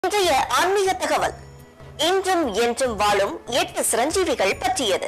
இன்றைய ஆன்மீக தகவல் இன்றும் என்றும் வாழும் எட்டு சிரஞ்சீவிகள் பற்றியது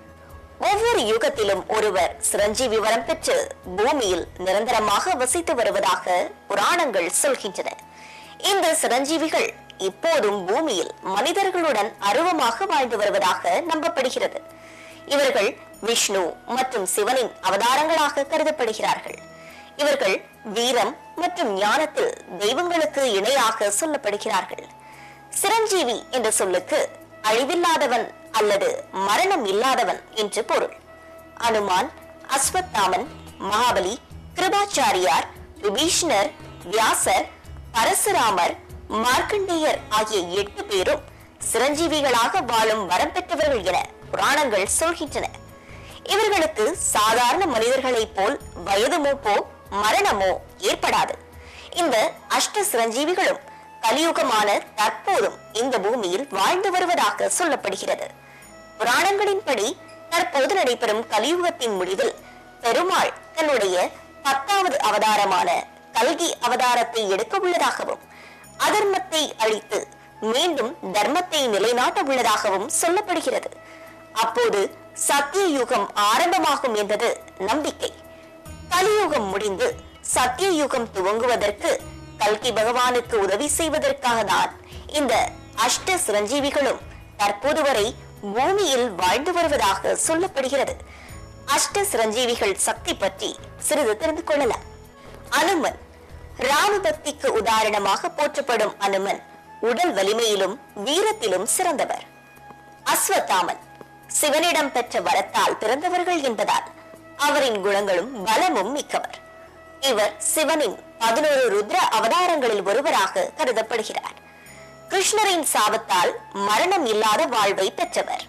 ஒவ்வொரு யுகத்திலும் ஒருவர் சிரஞ்சீவி வரம் பெற்று பூமியில் நிரந்தரமாக வசித்து வருவதாக புராணங்கள் சொல்கின்றன இந்த சிரஞ்சீவிகள் இப்போதும் பூமியில் மனிதர்களுடன் அருவமாக வாழ்ந்து வருவதாக நம்பப்படுகிறது இவர்கள் விஷ்ணு மற்றும் சிவனின் அவதாரங்களாக கருதப்படுகிறார்கள் இவர்கள் வீரம் மற்றும் ஞானத்தில் தெய்வங்களுக்கு இணையாக சொல்லப்படுகிறார்கள் சிரஞ்சீவி என்ற சொல்லுக்கு அழிவில்லாதவன் அல்லது மரணம் இல்லாதவன் என்று பொருள் அனுமான் அஸ்வத்தாமன் மகாபலி கிருபாச்சாரியார் விபீஷ்ணர் வியாசர் பரசுராமர் மார்க்கண்டேயர் ஆகிய எட்டு பேரும் சிரஞ்சீவிகளாக வாழும் வரம் பெற்றவர்கள் என புராணங்கள் சொல்கின்றன இவர்களுக்கு சாதாரண மனிதர்களைப் போல் வயது மூப்போ மரணமோ ஏற்படாது இந்த அஷ்ட சிரஞ்சீவிகளும் கலியுகமான தற்போதும் இந்த பூமியில் வாழ்ந்து வருவதாக சொல்லப்படுகிறது புராணங்களின்படி தற்போது நடைபெறும் கலியுகத்தின் முடிவில் பெருமாள் தன்னுடைய பத்தாவது அவதாரமான கல்கி அவதாரத்தை எடுக்க உள்ளதாகவும் அதர்மத்தை அழித்து மீண்டும் தர்மத்தை நிலைநாட்ட உள்ளதாகவும் சொல்லப்படுகிறது அப்போது சத்திய யுகம் ஆரம்பமாகும் என்பது நம்பிக்கை கலியுகம் முடிந்து சத்திய யுகம் துவங்குவதற்கு கல்கி பகவானுக்கு உதவி செய்வதற்காக தான் இந்த அஷ்ட சிரஞ்சீவிகளும் தற்போது வரை பூமியில் வாழ்ந்து வருவதாக சொல்லப்படுகிறது அஷ்ட சிரஞ்சீவிகள் சக்தி பற்றி சிறிது தெரிந்து கொள்ளலாம் அனுமன் ராம பக்திக்கு உதாரணமாக போற்றப்படும் அனுமன் உடல் வலிமையிலும் வீரத்திலும் சிறந்தவர் அஸ்வத்தாமன் சிவனிடம் பெற்ற வரத்தால் பிறந்தவர்கள் என்பதால் அவரின் குணங்களும் பலமும் மிக்கவர் இவர் சிவனின் பதினோரு ருத்ர அவதாரங்களில் ஒருவராக கருதப்படுகிறார் கிருஷ்ணரின் சாபத்தால் மரணம் இல்லாத வாழ்வை பெற்றவர்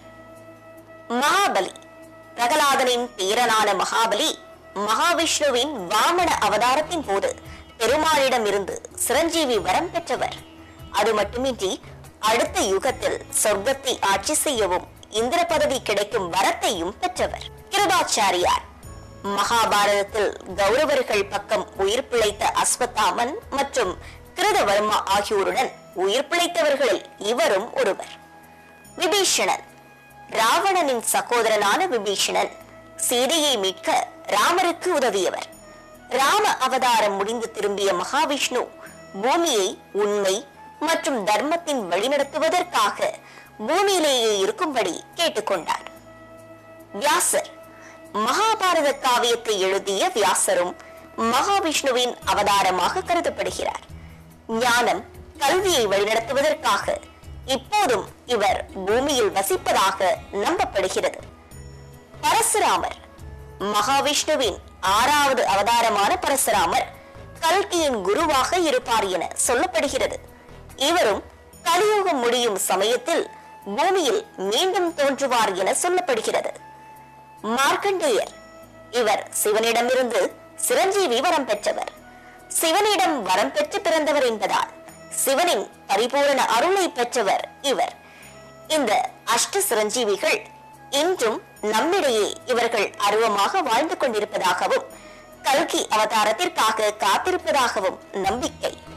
மகாபலி பிரகலாதனின் பேரனான மகாபலி மகாவிஷ்ணுவின் வாமன அவதாரத்தின் போது பெருமாளிடம் இருந்து சிரஞ்சீவி வரம் பெற்றவர் அது மட்டுமின்றி அடுத்த யுகத்தில் சொர்க்கத்தை ஆட்சி செய்யவும் இந்திர பதவி கிடைக்கும் வரத்தையும் பெற்றவர் கிருபாச்சாரியார் மகாபாரதத்தில் கௌரவர்கள் பக்கம் உயிர் பிழைத்த அஸ்வத்தாமன் மற்றும் கிருதவர்மா ஆகியோருடன் உயிர் பிழைத்தவர்களில் இவரும் ஒருவர் விபீஷணன் ராவணனின் சகோதரனான விபீஷணன் சீதையை மீட்க ராமருக்கு உதவியவர் ராம அவதாரம் முடிந்து திரும்பிய மகாவிஷ்ணு பூமியை உண்மை மற்றும் தர்மத்தின் வழிநடத்துவதற்காக பூமியிலேயே இருக்கும்படி கேட்டுக்கொண்டார் வியாசர் மகாபாரத காவியத்தை எழுதிய வியாசரும் மகாவிஷ்ணுவின் அவதாரமாக கருதப்படுகிறார் ஞானம் கல்வியை வழிநடத்துவதற்காக இப்போதும் இவர் பூமியில் வசிப்பதாக நம்பப்படுகிறது பரசுராமர் மகாவிஷ்ணுவின் ஆறாவது அவதாரமான பரசுராமர் கல்கியின் குருவாக இருப்பார் என சொல்லப்படுகிறது இவரும் கலியுகம் முடியும் சமயத்தில் பூமியில் மீண்டும் தோன்றுவார் என சொல்லப்படுகிறது மார்க்கண்டேயர் இவர் சிவனிடமிருந்து சிரஞ்சீவி வரம் பெற்றவர் சிவனிடம் வரம் பெற்று பிறந்தவர் என்பதால் சிவனின் பரிபூரண அருளை பெற்றவர் இவர் இந்த அஷ்ட சிரஞ்சீவிகள் இன்றும் நம்மிடையே இவர்கள் அருவமாக வாழ்ந்து கொண்டிருப்பதாகவும் கல்கி அவதாரத்திற்காக காத்திருப்பதாகவும் நம்பிக்கை